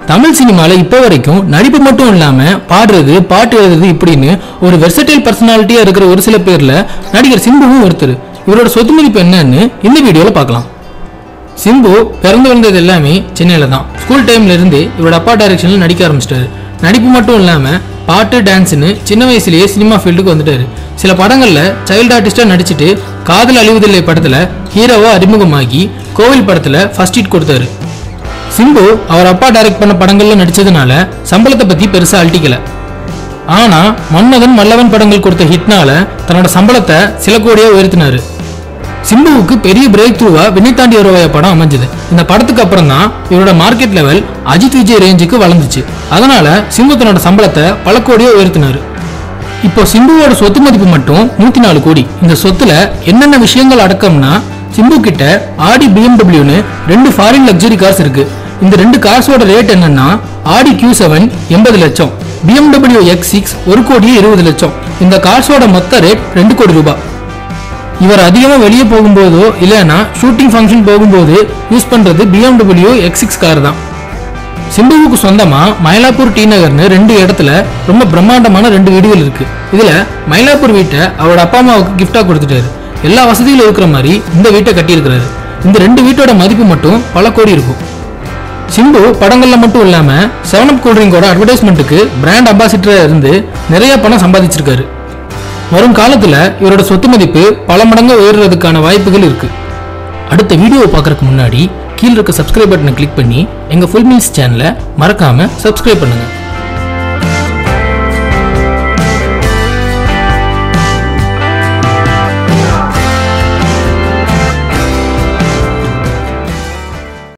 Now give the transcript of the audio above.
தமிழ் சினிமால இப்போ வரைக்கும் நடிப்பு மட்டும் இல்லாம பாடுறது பாட்டு எழுதுறது இப்படின்னு ஒரு வெர்சடைல் பர்சனாலிட்டியா இருக்கிற ஒரு சில பேர்ல நடிகர் சிம்புவும் ஒருத்தர் இவரோட சொத்து மதிப்பு என்னன்னு இந்த வீடியோல பார்க்கலாம் சிம்பு பிறந்து வளர்ந்தது எல்லாமே சென்னையில தான் ஸ்கூல் டைம்ல இருந்து இவரோட அப்பா டைரக்ஷன்ல நடிக்க ஆரம்பிச்சிட்டாரு நடிப்பு மட்டும் இல்லாம பாட்டு டான்ஸ்னு சின்ன வயசுலயே சினிமா ஃபீல்டுக்கு வந்துட்டாரு சில படங்கள்ல சைல்டு ஆர்டிஸ்டா நடிச்சிட்டு காதல் அழிவதில்லை படத்துல ஹீரோவா அறிமுகமாகி கோவில் படத்துல ஃபர்ஸ்ட் ஹிட் கொடுத்தாரு சிம்பு அவர் அப்பா டைரக்ட் பண்ண படங்கள்ல நடிச்சதுனால சம்பளத்தை பத்தி பெருசா அழட்டிக்கல ஆனா மன்மதன் மல்லவன் படங்கள் கொடுத்த ஹிட்னால தன்னோட சம்பளத்தை சில கோடியா உயர்த்தினாரு சிம்புவுக்கு பெரிய பிரேக் த்ரூவா விண்ணை தாண்டி வருவாய படம் அமைஞ்சது இந்த படத்துக்கு அப்புறம் தான் இவரோட மார்க்கெட் லெவல் அஜித் விஜய் ரேஞ்சுக்கு வளர்ந்துச்சு அதனால சிம்பு தன்னோட சம்பளத்தை பல கோடியா உயர்த்தினாரு இப்போ சிம்புவோட சொத்து மதிப்பு மட்டும் நூத்தி நாலு கோடி இந்த சொத்துல என்னென்ன விஷயங்கள் அடக்கம்னா சிம்பு கிட்ட ஆடி பிஎம்டபிள்யூன்னு ரெண்டு ஃபாரின் லக்ஸரி கார்ஸ் இருக்கு இந்த ரெண்டு கார்ஸோட ரேட் என்னன்னா ஆடி கியூ செவன் எண்பது லட்சம் பிஎம்டபிள்யூ எக்ஸ் சிக்ஸ் ஒரு கோடியே இருபது லட்சம் இந்த கார்ஸோட மொத்த ரேட் ரெண்டு கோடி ரூபாய் இவர் அதிகமாக வெளியே போகும்போதோ இல்லைன்னா ஷூட்டிங் ஃபங்க்ஷன் போகும்போது யூஸ் பண்ணுறது பிஎம்டபிள்யூ எக்ஸ் சிக்ஸ் கார் தான் சிம்புவுக்கு சொந்தமா மயிலாப்பூர் டி நகர்னு ரெண்டு இடத்துல ரொம்ப பிரம்மாண்டமான ரெண்டு வீடுகள் இருக்கு இதுல மயிலாப்பூர் வீட்டை அவரோட அப்பா அம்மாவுக்கு கிஃப்டா கொடுத்துட்டாரு எல்லா வசதிகளும் இருக்கிற மாதிரி இந்த வீட்டை கட்டியிருக்கிறாரு இந்த ரெண்டு வீட்டோட மதிப்பு மட்டும் பல கோடி இருக்கும் சிம்பு படங்கள்ல மட்டும் இல்லாம செவன் அப் கூல்ட்ரிங்கோட அட்வர்டைஸ்மெண்ட்டுக்கு பிராண்ட் அம்பாசிடரா இருந்து நிறைய பணம் சம்பாதிச்சிருக்காரு வரும் காலத்துல இவரோட சொத்து மதிப்பு பல மடங்கு உயர்றதுக்கான வாய்ப்புகள் இருக்கு அடுத்த வீடியோவை பார்க்கறதுக்கு முன்னாடி கீழ இருக்க சப்ஸ்கிரைப் பட்டனை கிளிக் பண்ணி எங்க ஃபுல் மீல்ஸ் சேனலை மறக்காம சப்ஸ்கிரைப் பண்ணுங்க